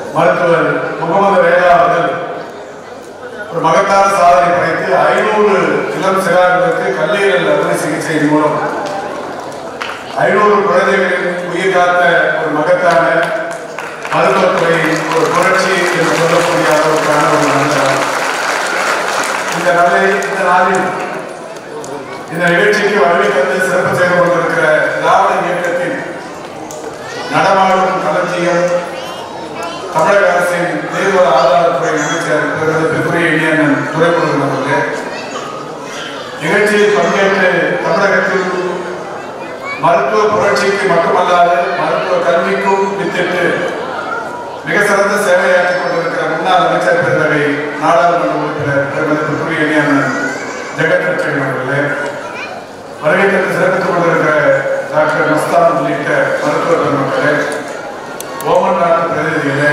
மருத்துவர் முகமது ரேகா அவர்கள் ஒரு மகத்தான சாதனை படைத்து ஐநூறு இளம் சிறார்களுக்கு கல்லீரல் அறுவை சிகிச்சையின் மூலம் ஐநூறு குழந்தைகளின் உயிர் காத்த ஒரு மகத்தான மருத்துவத்துறையின் ஒரு புரட்சி என்று சொல்லக்கூடிய அளவுக்கான ஒரு நல்ல இந்த நாளை இந்த நாளில் இந்த நிகழ்ச்சிக்கு வருகை தந்து சிறப்பு செய்து கொண்டிருக்கிற திராவிட இயக்கத்தின் நடமாடும் களஞ்சியம் தமிழக அரசின் தேர்தல் ஆதாரத்துறை அமைச்சர் பெருமதிப்புக்குரிய இணையன் துறைமுருகன் அவர்களே நிகழ்ச்சியில் பங்கேற்று தமிழகத்தில் மருத்துவ புரட்சிக்கு மட்டுமல்லாது மருத்துவ கல்விக்கும் வித்திட்டு மிக சிறந்த சேவையாற்றிக் கொண்டிருக்கிற முன்னாள் அமைச்சர் பெருந்தகை நாடாளுமன்ற உறுப்பினர் பெருமதிப்புக்குரிய இணையன் ஜெகத் ரட்சகன் அவர்களே வருகை தந்து சிறப்பித்துக் கொண்டிருக்கிற டாக்டர் மஸ்தான் உள்ளிட்ட மருத்துவ பெருமக்களே ஓமன் நாட்டு பிரதிநிதிகளே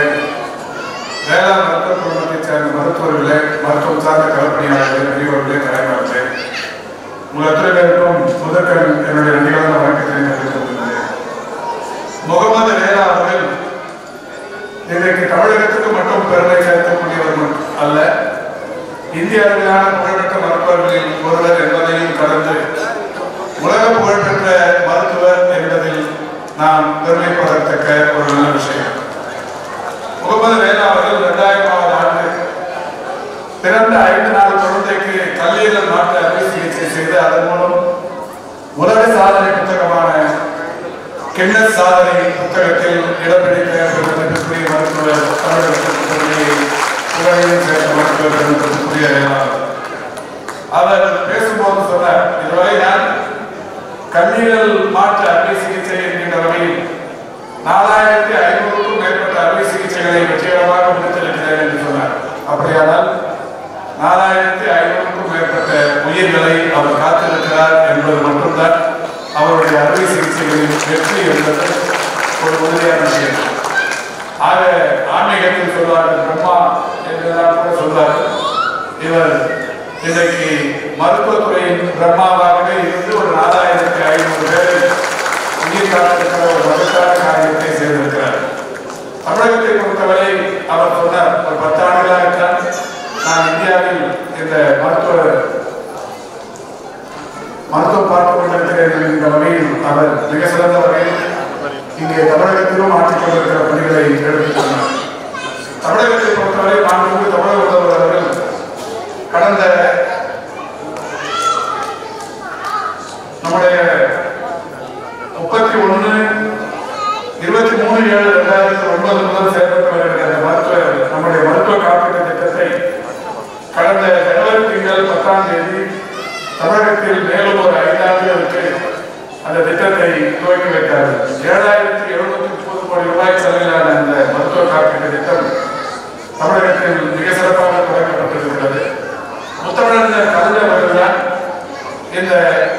வேளாண் மருத்துவ குடும்பத்தைச் சேர்ந்த மருத்துவர்களே மருத்துவம் சார்ந்த களப்பணியாளர்களே பெரியவர்களே தலைவர்களே உங்கள் அத்தனை பேருக்கும் முதற்கண் என்னுடைய நன்றிகளான வணக்கத்தை தெரிவித்துக் கொள்கிறேன் முகமது ரேலா அவர்கள் இன்றைக்கு தமிழகத்துக்கு மட்டும் பெருமை சேர்க்கக்கூடியவர் மட்டும் அல்ல இந்திய அளவிலான புகழ்பெற்ற மருத்துவர்களில் ஒருவர் என்பதையும் கடந்து உலக புகழ்பெற்ற மருத்துவர் என்பதில் நாம் பெருமைப்படத்தக்க ஒரு நல்ல விஷயம் முகமது ரேலா அவர்கள் இரண்டாயிரமாவது ஆண்டு பிறந்த ஐந்து நாள் குழந்தைக்கு கல்லீரல் மாற்று அறுவை சிகிச்சை செய்து அதன் மூலம் உலக சாதனை புத்தகமான கின்னஸ் சாதனை புத்தகத்தில் இடம் பிடித்த பெருமதிப்புக்குரிய மருத்துவர் தமிழகத்திற்கு பெருமையை புகழையும் சேர்ந்த மருத்துவர் பெருமதிப்புக்குரிய ரேலா அவர்கள். அவர் பேசும்போது சொன்னார் இதுவரை நான் கல்லீரல் மாற்று அறுவை சிகிச்சை என்கின்ற வகையில் நாலாயிரத்தி ஐநூறுக்கும் மேற்பட்ட அறுவை சிகிச்சைகளை வெற்றிகரமாக முடித்திருக்கிறேன் என்று சொன்னார் அப்படியானால் நாலாயிரத்தி ஐநூறுக்கும் மேற்பட்ட உயிர்களை அவர் காத்திருக்கிறார் என்பது மட்டும்தான் அவருடைய அறுவை சிகிச்சைகளின் வெற்றி என்பது ஒரு உறுதியான விஷயம் ஆக ஆன்மீகத்தில் சொல்வார்கள் பிரம்மா என்றெல்லாம் கூட சொல்வார்கள் இவர் இன்றைக்கு மருத்துவத்துறையின் பிரம்மாவாகவே இருந்து ஒரு நாலாயிரத்தி ஐநூறு பேரை உயிர் காத்திருக்கிற ஒரு மகத்தான காரியத்தை செய்திருக்கிறார் தமிழகத்தை பொறுத்தவரை அவர் சொன்னார் ஒரு பத்தாண்டுகளாகத்தான் நான் இந்தியாவில் இந்த மருத்துவ மருத்துவம் பார்த்துக் கொண்டிருக்கிறேன் என்கின்ற வகையில் அவர் மிக சிறந்த வகையில் இங்கே தமிழகத்திலும் ஆற்றிக் கொண்டிருக்கிற பணிகளை எடுத்துக் சொன்னார் தமிழகத்தை பொறுத்தவரை மாண்புமிகு தமிழக முதல்வர் அவர்கள் கடந்த நம்முடைய முப்பத்தி ஒன்று இருபத்தி மூணு ஏழு ரெண்டாயிரத்தி ஒன்பது முதல் செயல்பட்டு வருகிற அந்த மருத்துவ நம்முடைய மருத்துவ காப்பீட்டு திட்டத்தை கடந்த ஜனவரி திங்கள் பத்தாம் தேதி தமிழகத்தில் மேலும் ஒரு ஐந்தாண்டுகளுக்கு அந்த திட்டத்தை துவக்கி வைத்தார்கள் ஏழாயிரத்தி எழுநூத்தி முப்பது கோடி ரூபாய் செலவிலான அந்த மருத்துவ காப்பீட்டு திட்டம் தமிழகத்தில் மிக சிறப்பாக தொடங்கப்பட்டிருக்கிறது முத்தமிழர் கலைஞர் அவர்கள்தான் இந்த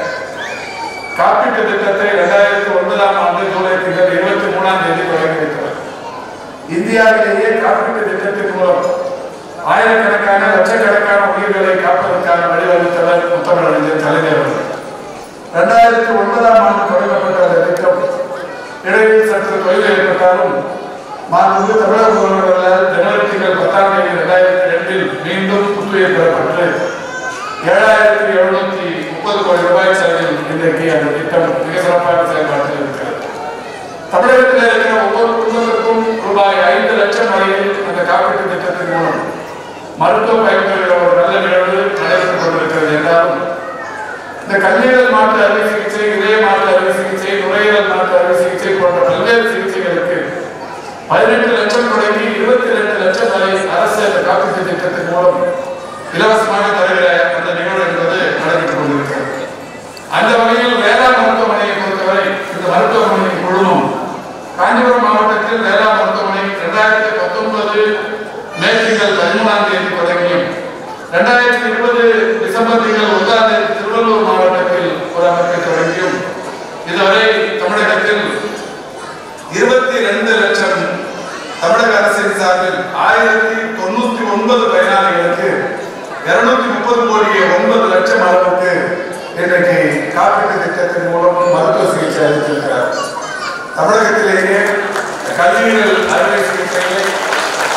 காப்பீட்டு திட்டத்தை இரண்டாயிரத்தி ஒன்பதாம் ஆண்டு ஜூலை திங்கள் இருபத்தி மூணாம் தேதி தொடங்கி வைத்தார் இந்தியாவிலேயே காப்பீட்டு திட்டத்தின் மூலம் ஆயிரக்கணக்கான லட்சக்கணக்கான உயிர்களை காப்பதற்கான வழிவகுத்தவர் முத்தமிழறிஞர் கலைஞர் அவர்கள் இரண்டாயிரத்தி ஒன்பதாம் ஆண்டு தொடங்கப்பட்ட அந்த திட்டம் இடையில் சற்று தொழில் ஏற்பட்டாலும் மாண்புமிகு தமிழக முதல்வர்களால் ஜனவரி திங்கள் பத்தாம் தேதி இரண்டாயிரத்தி ரெண்டில் மீண்டும் புத்துயிர் பெறப்பட்டு ஏழாயிரத்தி எழுநூத்தி முப்பது கோடி ரூபாய் செலவில் இன்றைக்கு அந்த திட்டம் மிக சிறப்பாக செயல்பாட்டில் இருக்கிறது தமிழகத்தில் இருக்கிற ஒவ்வொரு குடும்பத்திற்கும் ரூபாய் ஐந்து லட்சம் வரையில் அந்த காப்பீட்டு திட்டத்தின் மூலம் மருத்துவ பயன்பெறுகிற ஒரு நல்ல நிகழ்வு நடைபெற்றுக் கொண்டிருக்கிறது என்றாலும் இந்த கல்லீரல் மாற்று அறுவை சிகிச்சை இதய மாற்று அறுவை சிகிச்சை நுரையீரல் மாற்று அறுவை சிகிச்சை போன்ற பல்வேறு சிகிச்சைகளுக்கு பதினெட்டு லட்சம் தொடங்கி இருபத்தி ரெண்டு லட்சம் வரை அரசு அந்த காப்பீட்டு திட்டத்தின் மூலம் இலவசமாக தருகிற அந்த நிகழ்வு என்பது நடைபெற்றுக் கொண்டிருக்கிறது அந்த வகையில் வேளாண் மருத்துவமனையை பொறுத்தவரை இந்த மருத்துவமனையின் குழுமம் காஞ்சிபுரம் மாவட்டத்தில் வேளாண் மருத்துவமனை இரண்டாயிரத்தி பத்தொன்பது மே திங்கள் பதிமூணாம் தேதி தொடங்கியும் இரண்டாயிரத்தி இருபது டிசம்பர் திங்கள் ஒன்றாம் தேதி திருவள்ளூர் மாவட்டத்தில் ஒரு அமைப்பை தொடங்கியும் இதுவரை தமிழகத்தில் இருபத்தி ரெண்டு லட்சம் தமிழக அரசின் சார்பில் ஆயிரத்தி தொண்ணூத்தி ஒன்பது பயனாளிகளுக்கு இருநூத்தி முப்பது கோடியே ஒன்பது லட்சம் அளவுக்கு இன்றைக்கு காப்பீட்டு திட்டத்தின் மூலம் மருத்துவ சிகிச்சை அளித்திருக்கிறார் தமிழகத்திலேயே கல்லீரல் அறுவை சிகிச்சையை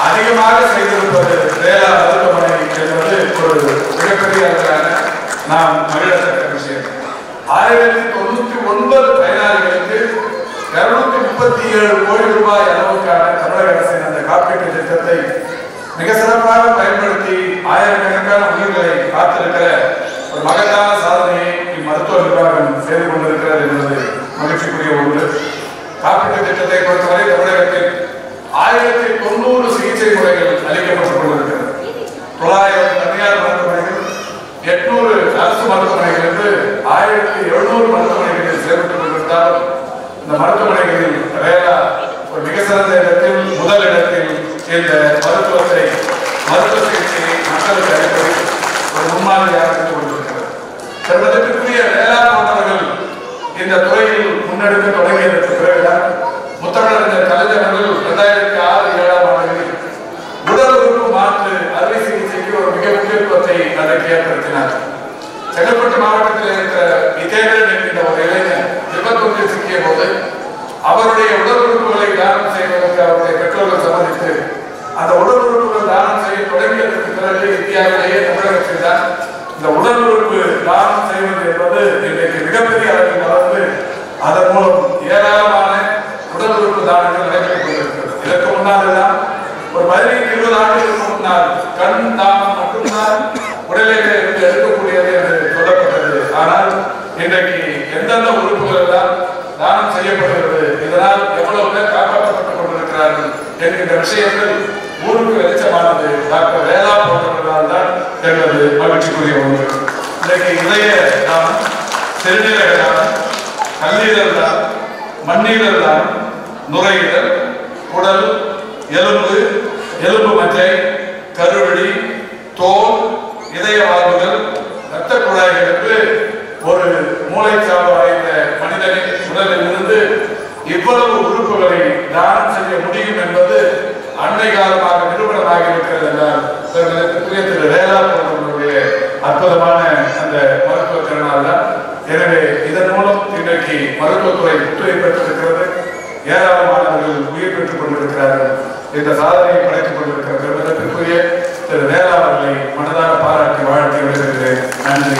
அதிகமாக செய்திருப்பது வேளா மருத்துவமனை என்பது ஒரு மிகப்பெரிய அளவிலான நாம் மகிழத்தக்க விஷயம் ஆயிரத்தி தொண்ணூத்தி ஒன்பது பயனாளிகளுக்கு இருநூத்தி முப்பத்தி ஏழு கோடி ரூபாய் அளவுக்கான தமிழக அரசின் அந்த காப்பீட்டு திட்டத்தை மிக சிறப்பாக பயன்படுத்தி ஆயிரக்கணக்கான உயிர்களை காத்திருக்கிற ஒரு மகத்தான சாதனையை இம்மருத்துவ நிர்வாகம் செய்து கொண்டிருக்கிறது என்பது மகிழ்ச்சிக்குரிய ஒன்று காப்பீட்டு திட்டத்தை பொறுத்தவரை தமிழகத்தில் ஆயிரத்தி தொண்ணூறு சிகிச்சை முறைகள் அளிக்கப்பட்டுக் கொண்டிருக்கிறது தொள்ளாயிரம் தனியார் மருத்துவமனைகள் எட்நூறு அரசு மருத்துவமனைகள் என்று ஆயிரத்தி எழுநூறு மருத்துவமனைகளில் செயல்பட்டுக் கொண்டிருந்தாலும் இந்த மருத்துவமனைகளில் ரேலா ஒரு மிக சிறந்த இடத்தில் முதல் இடத்தில் இந்த மருத்துவத்தை மருத்துவ சிகிச்சையை மக்களுக்கு அளிப்பதில் ஒரு முன்மாதிரியாக இருந்து கொண்டிருக்கிறது செல்வதற்குரிய ரேலா போன்றவர்கள் இந்த துறையில் முன்னெடுக்க தொடங்கியதற்கு பிறகுதான் முத்தமிழறிஞர் கலைஞர் அவர்கள் இரண்டாயிரத்தி ஆறு ஏழாம் ஆண்டுகளில் உடல் உறுப்பு மாற்று அறுவை சிகிச்சைக்கு ஒரு மிக முக்கியத்துவத்தை அதற்கு ஏற்படுத்தினார் செங்கல்பட்டு மாவட்டத்தில் இருக்கிற விஜயன் என்கின்ற ஒரு இளைஞர் விபத்தொன்றில் சிக்கிய போது அவருடைய உடல் உறுப்புகளை தானம் செய்வதற்கு அவருடைய பெற்றோர்கள் சம்மதித்து அந்த உடல் உறுப்புகள் தானம் செய்ய தொடங்கியதற்கு பிறகு இந்தியாவிலேயே தமிழகத்தில் தான் இந்த உடல் உறுப்பு தானம் செய்வது என்பது இன்றைக்கு மிகப்பெரிய அளவில் வளர்ந்து அதன் மூலம் ஏராளமான உடல் உறுப்பு தானங்கள் நடைபெற்றுக் கொண்டிருக்கிறது இதற்கு முன்னால் தான் ஒரு பதினைந்து இருபது ஆண்டுகளுக்கு முன்னால் கண் தானம் மட்டும்தான் உடலிலே இருந்து எடுக்கக்கூடியது என்று சொல்லப்பட்டது ஆனால் இன்றைக்கு எந்தெந்த உறுப்புகள் எல்லாம் தானம் செய்யப்படுகிறது இதனால் எவ்வளவு பேர் காப்பாற்றப்பட்டுக் கொண்டிருக்கிறார்கள் என்கின்ற விஷயங்கள் ஊருக்கு வெளிச்சமானது டாக்டர் வேலா போன்றவர்களால் தான் என்பது மகிழ்ச்சிக்குரிய ஒன்று இன்றைக்கு இதய தானம் சிறுநீரக தானம் கல்லீரல் தானம் மண்ணீரல் தானம் நுரையீரல் குடல் எலும்பு எலும்பு மஞ்சை கருவடி தோல் இதய வாழ்வுகள் இரத்த குழாய்கள் என்று ஒரு மூளைச்சாவு அடைந்த மனிதனின் உடலில் இருந்து இவ்வளவு உறுப்புகளை தானம் செய்ய முடியும் என்பது அண்மை காலமாக நிரூபணமாகி இருக்கிறது என்றால் பெருமிதத்திற்குரிய திரு ரேலா போன்றவர்களுடைய அற்புதமான அந்த மருத்துவ திறனால் தான் எனவே இதன் மூலம் இன்றைக்கு மருத்துவத்துறை புத்துயிர் பெற்றிருக்கிறது ஏராளமானவர்கள் உயிர் பெற்றுக் கொண்டிருக்கிறார்கள் இந்த சாதனையை படைத்துக் கொண்டிருக்கிற பெருமிதத்திற்குரிய திரு ரேலா அவர்களை மனதார பாராட்டி வாழ்த்தி விடுகிறேன் நன்றி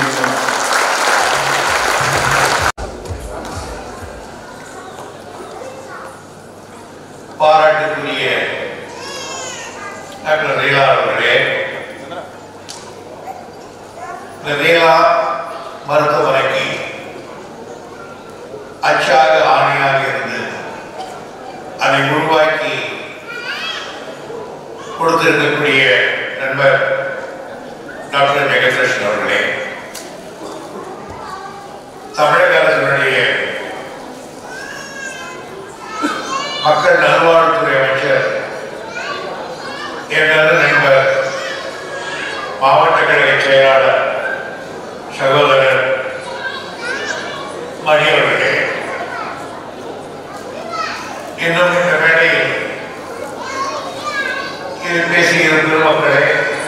பாராட்டுக்குரிய டாக்டர் ரீலா அவர்களே இந்த ரீலா மருத்துவமனைக்கு அச்சாக ஆணையாக இருந்து அதை உருவாக்கி கொடுத்திருக்கக்கூடிய நண்பர் டாக்டர் ஜெகதீஷன் அவர்களே தமிழக அரசினுடைய மக்கள் நல்வாழ்வுத்துறை அமைச்சர் எனது நண்பர் மாவட்ட கழக செயலாளர் சகோதரர் மணி அவர்களே இன்னும் இந்த மேடையில் இது பேசுகிற பெருமக்களே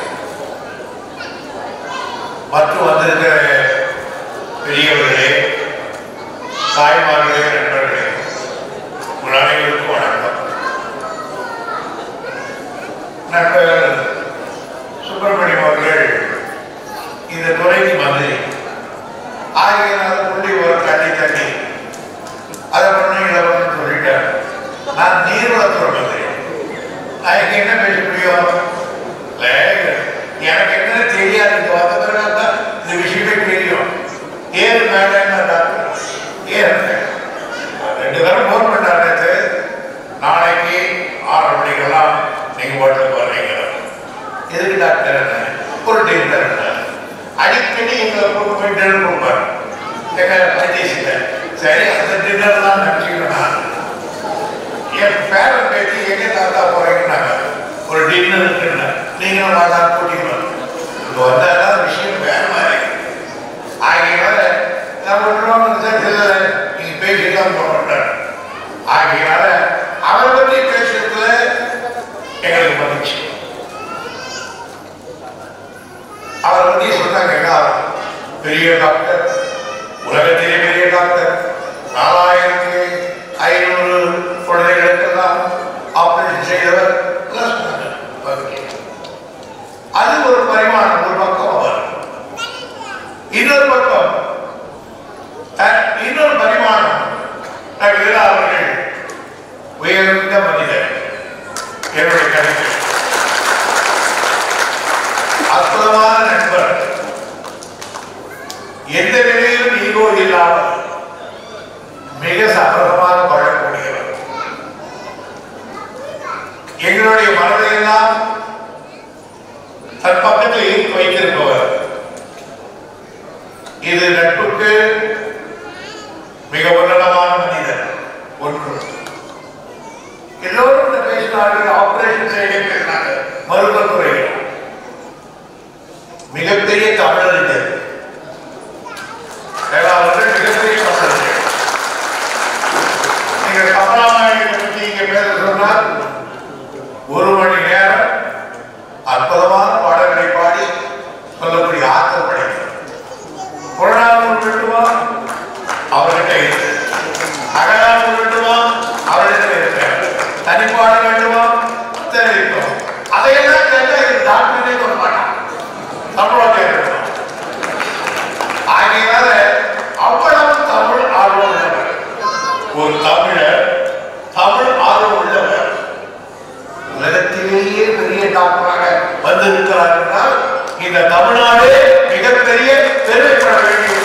மற்றும் வந்திருக்கிற பெரியவர்களே தாய்மார்களே நண்பர்களே உங்கள் அனைவருக்கும் வணக்கம் நண்பர் சுப்பிரமணியம் அவர்கள் இந்த துறைக்கு வந்து ஆகியனால புள்ளி ஒரு தண்ணி தண்ணி அதை பண்ண இதை பண்ணு சொல்லிட்டார் நான் நீர்வளத்துறை மந்திரி அதுக்கு என்ன பேச முடியும் இல்ல, எனக்கு என்ன தெரியாது இங்க வந்த பிறகு தான் இந்த விஷயமே தெரியும் ஏறு மேடம் டாக்டர் ஏறு ரெண்டு பேரும் ஃபோன் பண்ணாரு நேத்து. நாளைக்கு ஆறு மணிக்கெல்லாம் நீங்க ஹோட்டலுக்கு வர்றீங்க எதுக்கு டாக்டர் என்ன ஒரு டின்னர் என்ன அடிக்கடி எங்களை கொண்டு போய் டின்னர் கொடுப்பாரு எங்க பரதேசியில் சரி அந்த டின்னர் தான் நினச்சிக்கிறேன் நான் என் பேரன் பேட்டி எங்க தாத்தா போறீங்கன்னாங்க ஒரு டின்னர் இருக்குன்னு நீங்களும் மாதா கூட்டிக்கணும் இங்க வந்தாதான் விஷயம் வேற மாதிரி ஆகையினால நான் ஒன்றும் இல்லை நீங்க பேசிட்டு போறேன் ஆகையினால அவரை பற்றி பேசுறதுல எங்களுக்கு மகிழ்ச்சி அவரை பத்தி சொன்னாங்க எல்லாரும் பெரிய டாக்டர் உலகத்திலே பெரிய டாக்டர் நாலாயிரத்தி ஐநூறு குழந்தைகளுக்கெல்லாம் ஆபரேஷன் செய்தவர் எல்லாம் சொன்னாங்க பரிமாணம் ஒரு பக்கம் அவர் இன்னொரு பக்கம் த- இன்னொரு பரிமாணம் நபிகள் அவர்கள் உயர்ந்த மனிதர் என்னுடைய கருத்து அற்புதமான நண்பர் எந்த நிலையிலும் ஈகோ இல்லாமல் மிக சமரசமாக வாழக்கூடியவர் எங்களுடைய மனதையெல்லாம் தன் பக்கத்தில் ஈர்த்து வைத்திருப்பவர் இது நட்புக்கு மிக உன்னதமான மனிதர் ஒன்று எல்லோரும் இந்த பேசினார்கள் ஆபரேஷன் செய்ய பேசினாங்க மருத்துவத்துறையில் மிகப்பெரிய தமிழறிஞர் வேளாளர்கள் மிகப்பெரிய தமிழறிஞர் நீங்க கமலாமாயணத்தை பற்றி இங்க பேச சொன்னால் ஒரு மணி நேரம் அற்புதமான பாடல்களை பாடி சொல்லக்கூடிய ஆற்றல் படைத்தவர் புறநானூறு வேண்டுமா அவர்கிட்ட இருக்கு அகநானூறு வேண்டுமா அவரிடத்தில் இருக்கு தனிப்பாட வேண்டுமா தெரிவிக்கும் அதையெல்லாம் கேட்டா இது டாக்டரே சொல்ல மாட்டான் தமிழோட இருக்கணும் ஆகையினால அவ்வளவு தமிழ் ஆர்வம் உள்ளவர் ஒரு தமிழர் தமிழ் ஆர்வம் உள்ளவர் உலகத்திலேயே பெரிய டாக்டராக வந்திருக்கிறார் என்றால் இந்த தமிழ்நாடு மிகப்பெரிய பெருமைப்பட வேண்டியது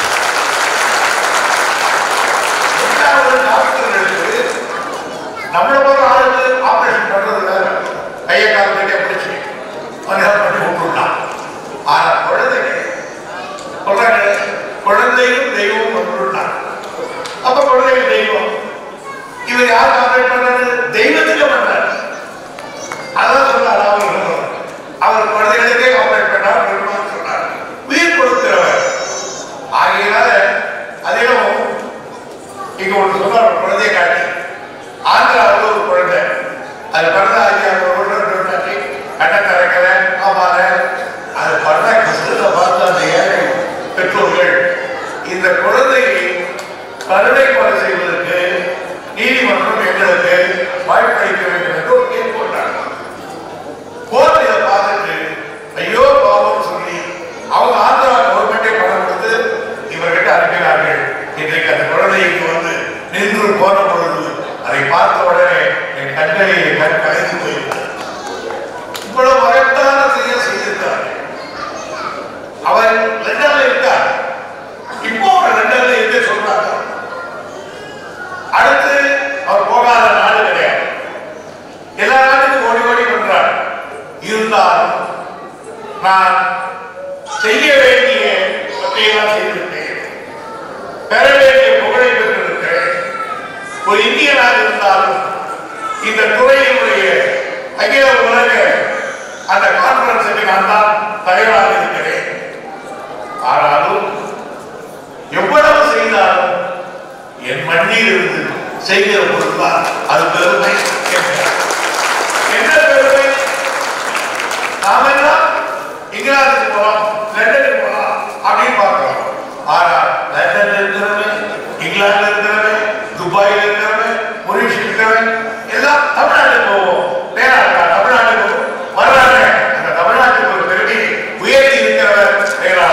எல்லா ஒரு டாக்டர்களுக்கு நம்மள போற ஆளுக்கு ஆபரேஷன் பண்றது வேற கையை கால கட்டிய பிடிச்சி மனிதன் பண்ணி விட்டுட்டான் ஆனா குழந்தைங்க சொல்றாங்க குழந்தையும் தெய்வம் வந்துட்டான் அப்ப குழந்தைகள் தெய்வம் இவர் யார் ஆபரேட் பண்றாரு தெய்வத்துக்கு பண்றாரு அதான் சொன்னார் அவர் அவர் குழந்தைகளுக்கே ஆபரேட் பண்ணார் பெருமாள் சொன்னார் உயிர் கொடுக்கிறவர் ஆகையினால அதிலும் இங்க ஒன்று சொன்னார் ஒரு குழந்தையை காட்டி ஆந்திராவில் ஒரு குழந்தை அது பிறந்த ஆகி அவங்க ஒன்று காட்டி கண்ணை திறக்கல ஆமால அது பண்ண கஷ்டத்தை பார்த்து அந்த ஏழை பெற்றோர்கள் இந்த குழந்தையை கருணை கொலை செய்வதற்கு நீதிமன்றம் எங்களுக்கு வாய்ப்பளிக்க வேண்டும் என்று ஒரு கேள்வி போட்டாங்க கோர்ட் இதை பார்த்துட்டு ஐயோ பாவம் சொல்லி அவங்க ஆந்திரா கவர்மெண்டே பணம் கொடுத்து இவர்கிட்ட அனுப்பினார்கள் இன்றைக்கு அந்த குழந்தை இங்கு வந்து நின்று போன பொழுது அதை பார்த்த உடனே என் கண்களை கண் கலைந்து போயிருந்தது இவ்வளவு மகத்தான செய்ய செய்திருக்கிறார்கள் அவர் லண்டன்ல இருக்கார் இப்போ அவர் லண்டன்ல இருக்க சொல்றாங்க அடுத்து அவர் போகாத நாடு கிடையாது எல்லா நாட்டுக்கும் ஓடி ஓடி பண்றார் இருந்தாலும் நான் செய்ய வேண்டிய பற்றியெல்லாம் செய்திருக்கேன் பெற வேண்டிய புகழை பெற்றிருக்கிறேன் ஒரு இந்தியனாக இருந்தாலும் இந்த துறையினுடைய அகில உலக அந்த கான்பரன்ஸுக்கு நான் தான் தயாராக இருக்கிறேன் ஆனாலும் எவ்வளவு செய்தாலும் என் மண்ணில் இருந்து செய்கிற பொருள்தான் அது பெருமை என்றார். என்ன பெருமை நாமெல்லாம் இங்கிலாந்துக்கு போலாம் லண்டனுக்கு போலாம் அப்படின்னு பார்க்கிறோம் ஆனா லண்டன்ல இருக்கிறவன் இங்கிலாந்துல இருக்கிறவன் துபாயில இருக்கிறவன் மொரிஷியஸ் இருக்கிறவன் எல்லாம் தமிழ்நாட்டுக்கு போவோம் நேரா இருக்கா தமிழ்நாட்டுக்கு போவோம் வர்றாங்க அந்த தமிழ்நாட்டுக்கு ஒரு பெருமை உயர்த்தி இருக்கிறவர் நேரா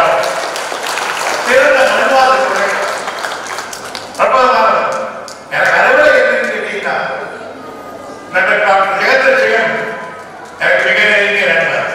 சிறந்த மண்வாதத்துறை பிரபலமானவர் எனக்கு அறுவடை என்னன்னு கேட்டீங்கன்னா நண்பர் டாக்டர் ஜெகதர்ஷகன் எனக்கு மிக நெருங்கிய நண்பர்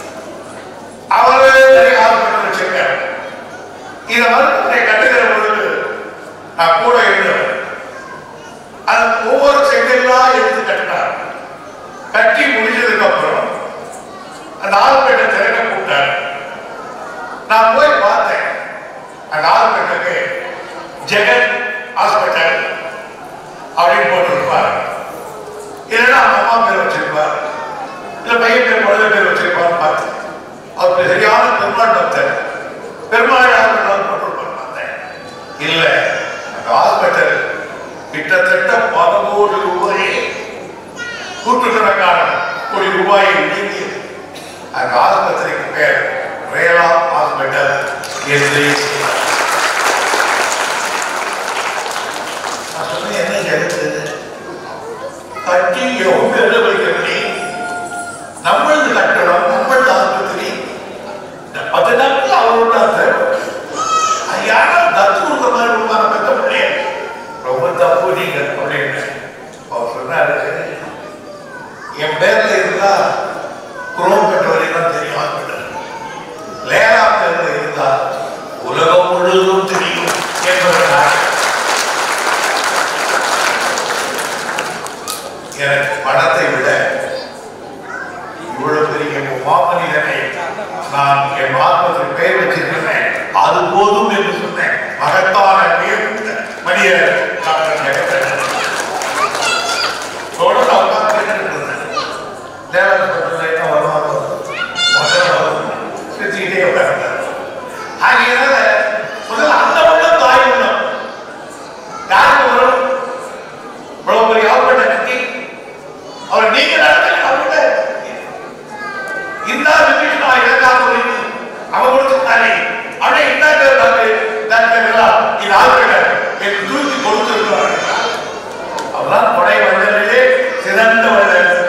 அவரு நிறைய ஹாஸ்பிட்டல் வச்சிருக்காரு இதை மருத்துவரை கட்டுகிற பொழுது நான் கூட இருந்தவர் அது ஒவ்வொரு செங்கல்லா எடுத்து கட்டினார் கட்டி முடிஞ்சதுக்கு அப்புறம் அந்த ஹாஸ்பிட்டலை திறக்க கூப்பிட்டார் நான் போய் பார்த்தேன் அந்த ஹாஸ்பிட்டலுக்கு ஜெகன் ஹாஸ்பிட்டல் அப்படின்னு போட்டிருப்பார் இல்லைன்னா அவங்க அம்மா பேர் வச்சிருப்பார் இல்ல பையன் பேர் குழந்தை பேர் வச்சிருப்பார் பார்த்தேன் அவர் சரியான பெருமாள் பக்தர் பெருமாள் ஹாஸ்பிட்டல் போட்டிருப்பார் பார்த்தேன் இல்ல அந்த ஹாஸ்பிட்டல் கிட்டத்தட்ட பல கோடி ரூபாயை நூற்றுக்கணக்கான கோடி ரூபாயை நீங்கி அந்த ஆஸ்பத்திரிக்கு பேர் ரேலா ஹாஸ்பிட்டல் என்று நான் சொன்னேன் என்ன ஜெகத்து கட்டி எவ்வளவு எழுத வைக்கிறீ நம்மளது கட்டடம் நம்மளது ஆஸ்பத்திரி என் பேர்ல இருந்தா குரோம் பெற்றவரை தான் தெரியும் ஹாஸ்பிட்டல் லேலா பேர்ல இருந்தா உலகம் முழுவதும் தெரியும் என்பதனால் எனக்கு பணத்தை விட இவ்வளவு பெரிய மாமனிதனை நான் என் ஆத்மத்தில் பெயர் வச்சிருக்கிறேன் அது போதும் என்று சொன்னேன் மகத்தான உயர்ந்த மனிதர் டாக்டர் ஜெகதீசன். தொடர்ந்து அவர் தான் கேட்டுட்டு இருந்தேன். தேவன் சொல்றதுல என்ன வருமானம் வரும்? முதல்ல வரும். சிரிச்சுக்கிட்டே உட்கார்ந்தார். ஆகையினால முதல்ல அந்த உள்ளம் தாய் உள்ளம் யாருக்கு வரும் இவ்வளவு பெரிய ஆல்பட்டை கட்டி அவர் நீங்க நடத்துங்க அவர்கிட்ட இந்த விமர்சனம் இதற்காக புரியுது அவன் கொடுத்துட்டானே அவனே என்ன இது ஆள்கிட்ட எனக்கு தூக்கி கொடுத்திருக்கிறார் அவர்தான் கொடை வள்ளலிலே சிறந்த வள்ளல்